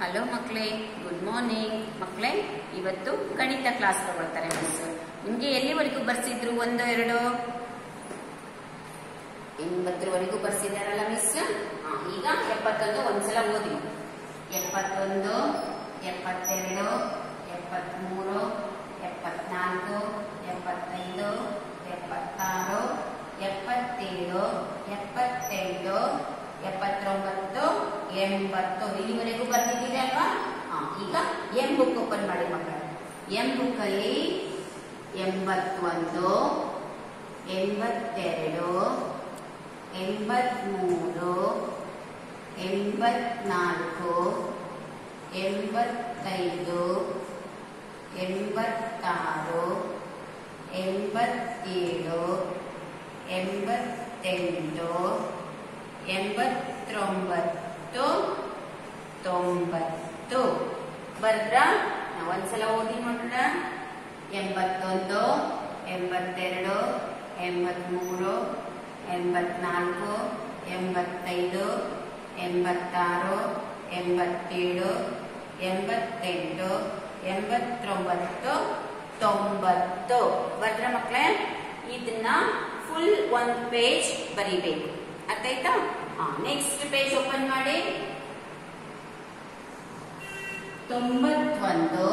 hello ಮಕ್ಕಳೇ good morning ಮಕ್ಕಳೇ ಇವತ್ತು ಗಣಿತ ಕ್ಲಾಸ್ ತಗೊಳ್ತಾರೆ ಮಿಸ್ ನಿಮ್ಗೆ ಎಲ್ಲಿವರೆಗೂ ಬರ್ಸಿದ್ರು ಒಂದು ಎರಡು ಎಂಬತ್ತರವರೆಗೂ ಬರ್ಸಿದಾರಲ್ಲ ಮಿಸ್ ಈಗ ಎಪ್ಪತ್ತೊಂದು ಒಂದ್ಸಲ ಓದಿ ಎಪ್ಪತ್ತೊಂದು ಎಪ್ಪತ್ತೆರಡು ಎಪ್ಪತ್ಮೂರು ಎಪ್ಪತ್ನಾಲ್ಕು ಎಪ್ಪತ್ತೈದು ಎಪ್ಪತ್ತಾರು ಎಪ್ಪತ್ತೇಳು ಎಪ್ಪತ್ತೆಂಟು ಎಪ್ಪತ್ತೊಂಬತ್ತು ಎಂಬತ್ತು ಇಲ್ಲಿವರೆಗೂ ಬರ್ತಿದ್ದೀರಿ ಅಲ್ವಾ ಹಾ, ಈಗ ಎಂ ಬುಕ್ ಓಪನ್ ಮಾಡಿ ಮಕ್ಕಳು ಎಂ ಬುಕ್ ಅಲ್ಲಿ ಎಂಬತ್ತೊಂದು ಎಂಬತ್ತೆರಡು ಎಂಬತ್ಮೂರು ಎಂಬತ್ನಾಲ್ಕು ಎಂಬತ್ತೈದು ಎಂಬತ್ತಾರು ಎಂಬತ್ತೇಳು ಎಂಬತ್ತೆಂಟು ಎಂಬತ್ತೊಂಬತ್ತು ತೊಂಬತ್ತು ಬರ್ದ್ರ ನಾವ್ ಒಂದ್ಸಲ ಓದಿ ನೋಡೋಣ ಎಂಬತ್ತೊಂದು ಎಂಬತ್ತೆರಡು ಎಂಬತ್ಮೂರು ಎಂಬತ್ನಾಲ್ಕು ಎಂಬತ್ತೈದು ಎಂಬತ್ತಾರು ಎಂಬತ್ತೇಳು ಎಂಬತ್ತೆಂಟು ಎಂಬತ್ತೊಂಬತ್ತು ತೊಂಬತ್ತು ಬರ್ದ್ರ ಮಕ್ಕಳೇ ಇದನ್ನ ಫುಲ್ ಒಂದ್ ಪೇಜ್ ಬರಿಬೇಕು ಅರ್ಥ ಆಯ್ತಾ ನೆಕ್ಸ್ಟ್ ಪೇಜ್ ಓಪನ್ ಮಾಡಿ ತೊಂಬತ್ತೊಂದು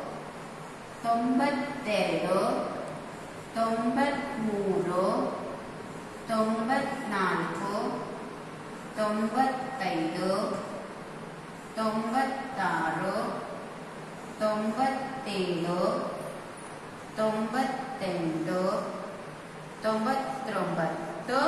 ತೊಂಬತ್ತೆರಡು ತೊಂಬತ್ಮೂರು ತೊಂಬತ್ನಾಲ್ಕು ತೊಂಬತ್ತೈದು ತೊಂಬತ್ತಾರು ತೊಂಬತ್ತೇಳು ತೊಂಬತ್ತೆಂಟು ತೊಂಬತ್ತೊಂಬತ್ತು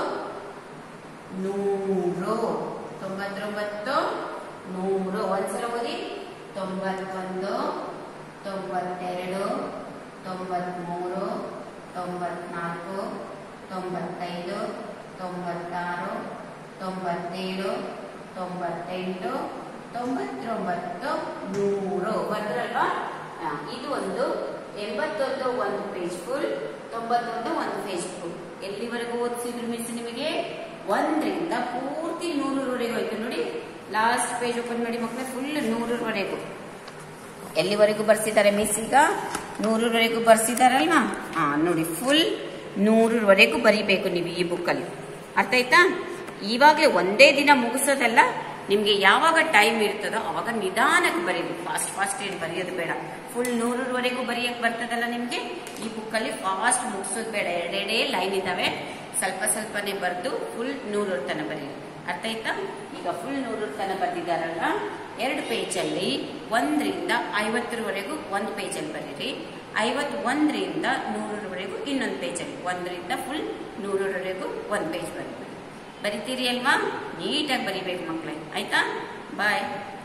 ನೂರು ತೊಂಬತ್ತೊಂಬತ್ತು ನೂರು ಒಂದ್ಸಲ ಓದಿ ತೊಂಬತ್ತೊಂದು ತೊಂಬತ್ತೆರಡು ತೊಂಬತ್ಮೂರು ತೊಂಬತ್ನಾಲ್ಕು ತೊಂಬತ್ತೈದು ತೊಂಬತ್ತಾರು ತೊಂಬತ್ತೇಳು ತೊಂಬತ್ತೆಂಟು ತೊಂಬತ್ತೊಂಬತ್ತು ನೂರು ಬಂದ್ರಲ್ವಾ ಆ, ಇದು ಒಂದು ಎಂಬತ್ತೊಂದು ಒಂದು ಪೇಜ್ ಫುಲ್ ತೊಂಬತ್ತೊಂದು ಒಂದು ಪೇಜ್ ಫುಲ್ ಎಲ್ಲಿವರೆಗೂ ಓದಿಸಿದ್ರು ಮಿಸ್ ನಿಮಗೆ ಒಂದರಿಂದ ಪೂರ್ತಿ ನೂರರವರೆಗೂ ಆಯ್ತು ನೋಡಿ ಲಾಸ್ಟ್ ಪೇಜ್ ಓಪನ್ ಮಾಡಿ ಮಕ್ಕಳೇ ಫುಲ್ ನೂರರವರೆಗೂ ಎಲ್ಲಿವರೆಗೂ ಬರ್ಸಿದ್ದಾರೆ ಮಿಸ್ ಈಗ ನೂರರವರೆಗೂ ಬರ್ಸಿದಾರಲ್ವಾ ಹಾ ನೋಡಿ ಫುಲ್ ನೂರರವರೆಗೂ ಬರಿಬೇಕು ನೀವು ಈ ಬುಕ್ಕಲ್ಲಿ ಅರ್ಥ ಆಯ್ತಾ ಇವಾಗಲೇ ಒಂದೇ ದಿನ ಮುಗಿಸೋದಲ್ಲ ನಿಮ್ಗೆ ಯಾವಾಗ ಟೈಮ್ ಇರ್ತದೋ ಅವಾಗ ನಿಧಾನಕ್ಕೆ ಬರೀಬೇಕು ಫಾಸ್ಟ್ ಫಾಸ್ಟ್ ಏನು ಬರೆಯೋದು ಬೇಡ ಫುಲ್ ನೂರರವರೆಗೂ ಬರೆಯಕ್ ಬರ್ತದಲ್ಲ ನಿಮ್ಗೆ ಈ ಬುಕ್ಕಲ್ಲಿ ಫಾಸ್ಟ್ ಮುಗಿಸೋದು ಬೇಡ ಎರಡೆರಡೇ ಲೈನ್ ಇದಾವೆ ಸ್ವಲ್ಪ ಸ್ವಲ್ಪನೇ ಬರೆದು ಫುಲ್ ನೂರರ ತನಕ ಬರೀರಿ ಅರ್ಥ ಆಯ್ತಾ ಈಗ ಫುಲ್ ನೂರರ ತನಕ ಬರ್ದಿದ್ದಾರಲ್ಲ ಎರಡು ಪೇಜಲ್ಲಿ ಒಂದರಿಂದ ಐವತ್ತರವರೆಗೂ ಒಂದು ಪೇಜಲ್ಲಿ ಬರೀರಿ ಐವತ್ ಒಂದರಿಂದ ನೂರರವರೆಗೂ ಇನ್ನೊಂದು ಪೇಜಲ್ಲಿ ಒಂದರಿಂದ ಫುಲ್ ನೂರರವರೆಗೂ ಒಂದು ಪೇಜ್ ಬರೀರಿ ಬರಿತೀರಿ ಅಲ್ವಾ ನೀಟಾಗಿ ಬರಿಬೇಕು ಮಕ್ಕಳೇ ಆಯ್ತಾ ಬಾಯ್